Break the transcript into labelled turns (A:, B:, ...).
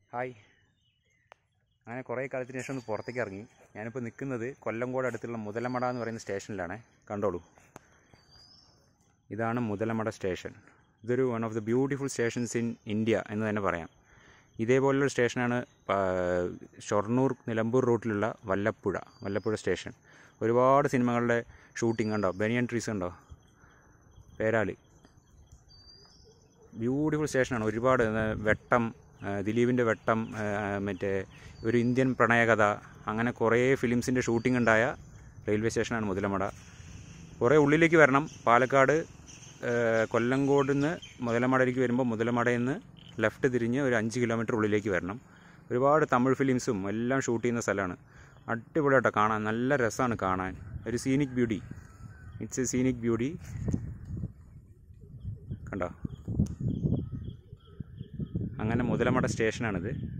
A: hi അങ്ങനെ കുറേ കാലത്തിന് ശേഷം ഒന്ന് പുറത്തേക്ക് ഇറങ്ങി ഞാനിപ്പോൾ നിൽക്കുന്നത് കൊല്ലങ്കോട് അടുത്തുള്ള മുതലമട എന്ന് പറയുന്ന സ്റ്റേഷനിലാണ് കണ്ടോളൂ ഇതാണ് മുതലമട സ്റ്റേഷൻ ഇതൊരു one of the beautiful stations in India എന്ന് തന്നെ പറയാം ഇതേപോലുള്ളൊരു സ്റ്റേഷനാണ് പ- ഷൊർണൂർ നിലമ്പൂർ റൂട്ടിലുള്ള വല്ലപ്പുഴ വല്ലപ്പുഴ സ്റ്റേഷൻ ഒരുപാട് സിനിമകളുടെ ഷൂട്ടിംഗ് ഉണ്ടോ ബനിയൻ ട്രീസ് ഉണ്ടോ പേരാല് ബ്യൂട്ടിഫുൾ സ്റ്റേഷനാണ് ഒരുപാട് ആ, വെട്ടം ആ, ദിലീപിൻ്റെ വെട്ടം ആ, മറ്റേ ഒരു ഇന്ത്യൻ പ്രണയകഥ അങ്ങനെ കുറേ ഫിലിംസിൻ്റെ ഷൂട്ടിംഗ് ഉണ്ടായ റെയിൽവേ സ്റ്റേഷനാണ് മുതലമട കുറേ ഉള്ളിലേക്ക് വരണം പാലക്കാട് ആ, കൊല്ലങ്കോട് നിന്ന് മുതലമടയിലേക്ക് വരുമ്പോൾ മുതലമടയിൽ നിന്ന് ലെഫ്റ്റ് തിരിഞ്ഞ് ഒരു അഞ്ച് കിലോമീറ്റർ ഉള്ളിലേക്ക് വരണം ഒരുപാട് തമിഴ് ഫിലിംസും എല്ലാം ഷൂട്ട് ചെയ്യുന്ന സ്ഥലമാണ് അടിപൊളിയാട്ടോ കാണാൻ നല്ല രസമാണ് കാണാൻ ഒരു scenic beauty it's a scenic beauty കണ്ടോ അങ്ങനെ മുതലമട സ്റ്റേഷനാണിത്